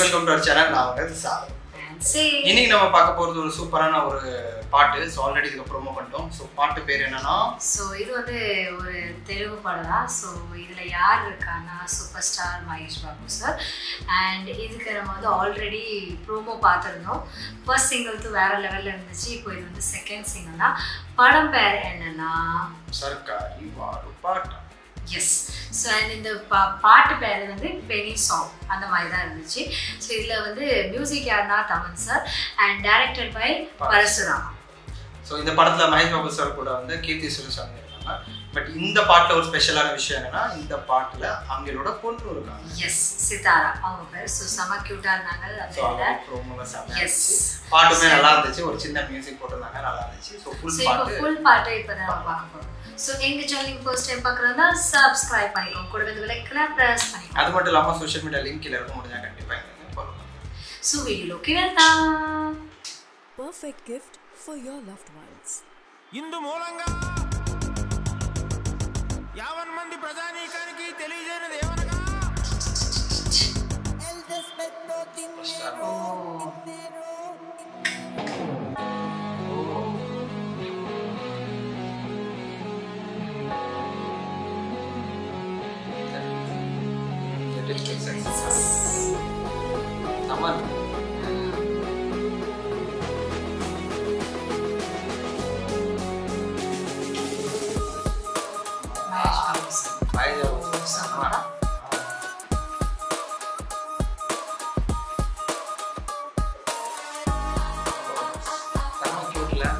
Welcome to our channel நான் வந்து sir சரி இன்னைக்கு நம்ம பார்க்க போறது ஒரு சூப்பரான ஒரு பாட்டு ஸோ ஆல்ரெடி இதுக்கு ப்ரோமோ பண்ணிட்டோம் ஸோ பாட்டு பேர் என்னன்னா ஸோ இது வந்து ஒரு தெலுங்கு படம் தான் ஸோ இதில் யார் இருக்கான்னா super star Mahesh Babu sir and இதுக்கு நம்ம வந்து ஆல்ரெடி ப்ரோமோ பார்த்துருந்தோம் ஃபர்ஸ்ட் சிங்கிள் வேற லெவலில் இருந்துச்சு இப்போ இது வந்து செகண்ட் சிங்கிள் தான் படம் பேர் என்னன்னா சர்க்காரி வாரு பாட்டா எஸ் ஸோ அண்ட் இந்த பா பாட்டு பேர் வந்து பெனி சாங் அந்த மாதிரி தான் இருந்துச்சு ஸோ இதில் வந்து மியூசிக் யாருன்னா Thaman sir and directed by Parasuram so இந்த படத்துல மகேஷ் பாபு சார் கூட வந்து கீர்த்தி சுரேஷ் அவங்க இருக்காங்க பட் இந்த பாட்டுல ஒரு ஸ்பெஷலான விஷயம் என்னன்னா இந்த பாட்டுல அவங்களோட பொண்ணு இருக்காங்க எஸ் சிதாரா அவங்க பேர் ஸோ செம க்யூட்டாக இருந்தாங்க ஸோ அதில் அவங்க ப்ரோமோல செம்மையா எஸ் இருந்துச்சு பாட்டுமே நல்லா இருந்துச்சு ஒரு சின்ன மியூசிக் போட்டிருந்தாங்க நல்லா இருந்துச்சு ஸோ ஃபுல் ஸோ இப்போ பாட்டு ஃபுல் பாட்டை இப்போ தான் நம்ம பார்க்க போகிறோம் ஸோ எங்கள் சேனலுக்கு ஃபர்ஸ்ட் டைம் பார்க்குறதா சப்ஸ்கிரைப் பண்ணிக்கோங்க கூட வந்து லைக்கெல்லாம் ப்ரெஸ் பண்ணிக்கோங்க அது மட்டும் இல்லாம சோஷியல் மீடியா லிங்க் கீழே இருக்கும் முடிஞ்சா கண்டிப்பா எங்களுக்கு follow பண்ணுங்க ஸோ வீடியோக்கு వెళ్దాం Perfect gift for your loved ones. ఇందు మూలంగా యావన్ మంది ప్రజానీకానికి తెలియజేయనిది ఏమనగా அமன் మహేష్ బాబు సార్ பாய் செம்ம. செம்ம cute ல?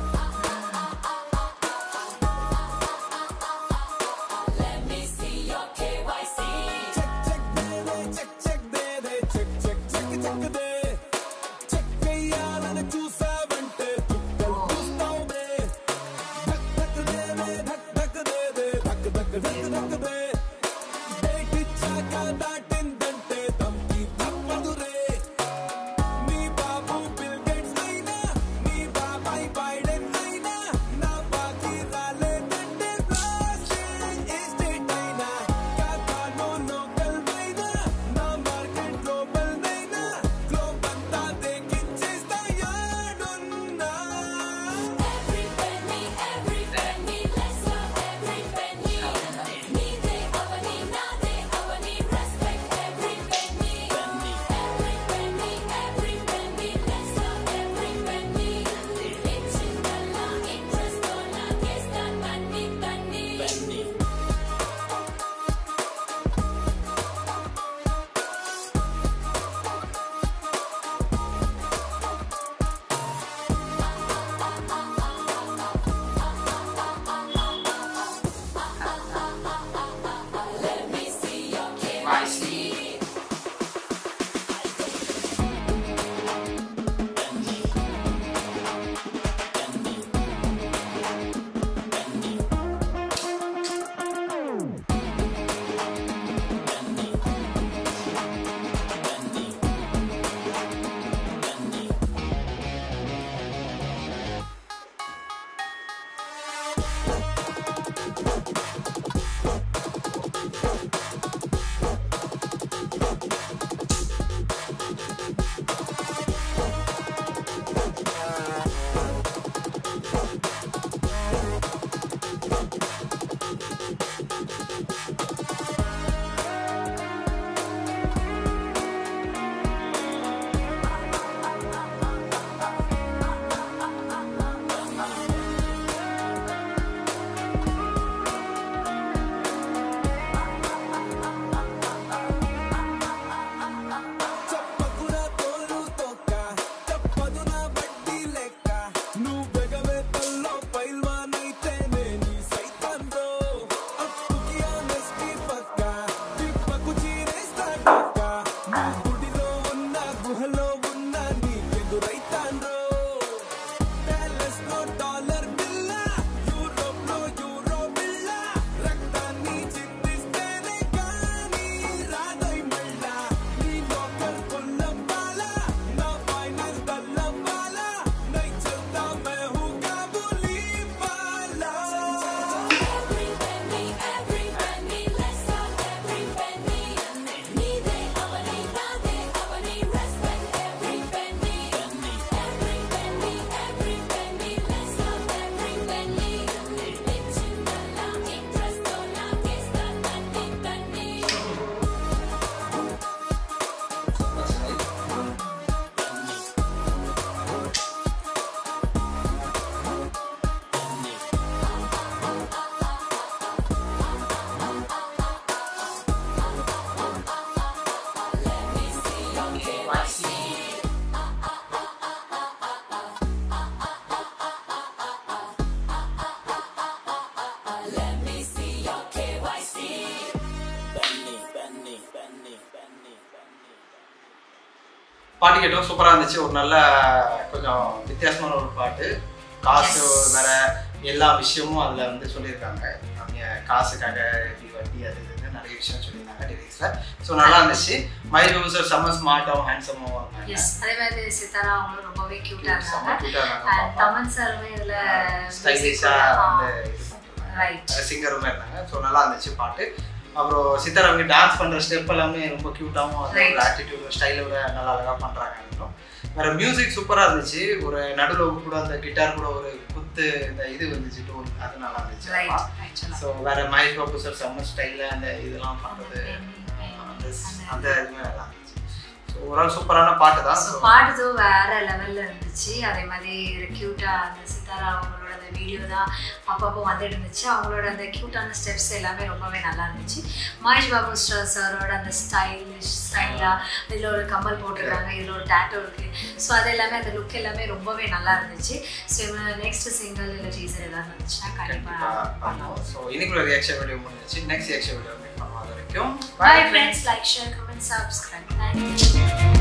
பாட்டு கேட்டோம் சூப்பரா இருந்துச்சு ஒரு நல்ல கொஞ்சம் வித்தியாசமான ஒரு பாட்டு காசு Yes. வேற எல்லா விஷயமும் அதுல வந்து சொல்லியிருக்காங்க அவங்க காசுக்காக எப்படி வட்டி அது இதுன்னு நிறைய விஷயம் சொல்லியிருந்தாங்க லிரிக்ஸ்ல ஸோ நல்லா இருந்துச்சு மயில் பாபு சார் செம்ம ஸ்மார்ட்டாகவும் ஹேண்ட்ஸமாகவும் இருந்தாங்க எஸ் அதே மாதிரி சித்தாரா அவங்களும் ரொம்பவே கியூட்டா செம்ம இருந்தாங்க cute ஆ அண்ட் இருந்தாங்க தமன் சாருமே இதுல ஸ்டைலிஷா வந்து இது Right. பண்ணிருந்தாங்க சிங்கருமே இருந்தாங்க ஸோ நல்லா இருந்துச்சு பாட்டு அப்புறம் சித்தர் அவங்க டான்ஸ் பண்ற ஸ்டெப் எல்லாமே ரொம்ப கியூட்டாகவும் அந்த Right. ஒரு ஆட்டிடியூட் ஸ்டைலோட நல்லா அழகா பண்றாங்க இன்னும் வேற மியூசிக் சூப்பரா இருந்துச்சு ஒரு நடுவில் கூட அந்த கிட்டார் கூட ஒரு குத்து இந்த இது வந்துச்சு டோன் அது நல்லா இருந்துச்சு ரைட் ரைட் சொல்லலாம் ஸோ வேற மகேஷ் பாபு சார் செம்ம ஸ்டைல அந்த இதெல்லாம் பண்றது அந்த அந்த இதுவுமே நல்லா இருந்துச்சு ஸோ ஓவரால் சூப்பரான பாட்டு தான் ஸோ ஸோ பாடுதோ வேற லெவல்ல இருந்துச்சு அதே மாதிரி கியூட்டா அந்த சித்தாரா அவங்களோட அந்த வீடியோ தான் அப்பப்போ வந்துட்டு இருந்துச்சு அவங்களோட அந்த கியூட்டான ஸ்டெப்ஸ் எல்லாமே ரொம்பவே நல்லா இருந்துச்சு மகேஷ் பாபு ஸ்டார் சாரோட அந்த ஸ்டைலிஷ் ஸ்டைலா இதில் ஒரு கம்மல் போட்டிருக்காங்க இதில் ஒரு டேட்டோ இருக்கு ஸோ அது எல்லாமே அந்த லுக் எல்லாமே ரொம்பவே நல்லா இருந்துச்சு ஸோ இவங்க நெக்ஸ்ட் சிங்கிள் இல்லை டீசர் ஏதாவது வந்துச்சுன்னா கண்டிப்பா கண்டிப்பாக பண்ணுவோம் பண்ணலாம் ஸோ இன்னைக்குள்ள ரியாக்ஷன் வீடியோ முடிஞ்சிச்சு நெக்ஸ்ட் ரியாக்ஷன் வீடியோ மீட் பண்ணுவோம் அது வரைக்கும் Bye friends, like, share, comment, subscribe. Thank you.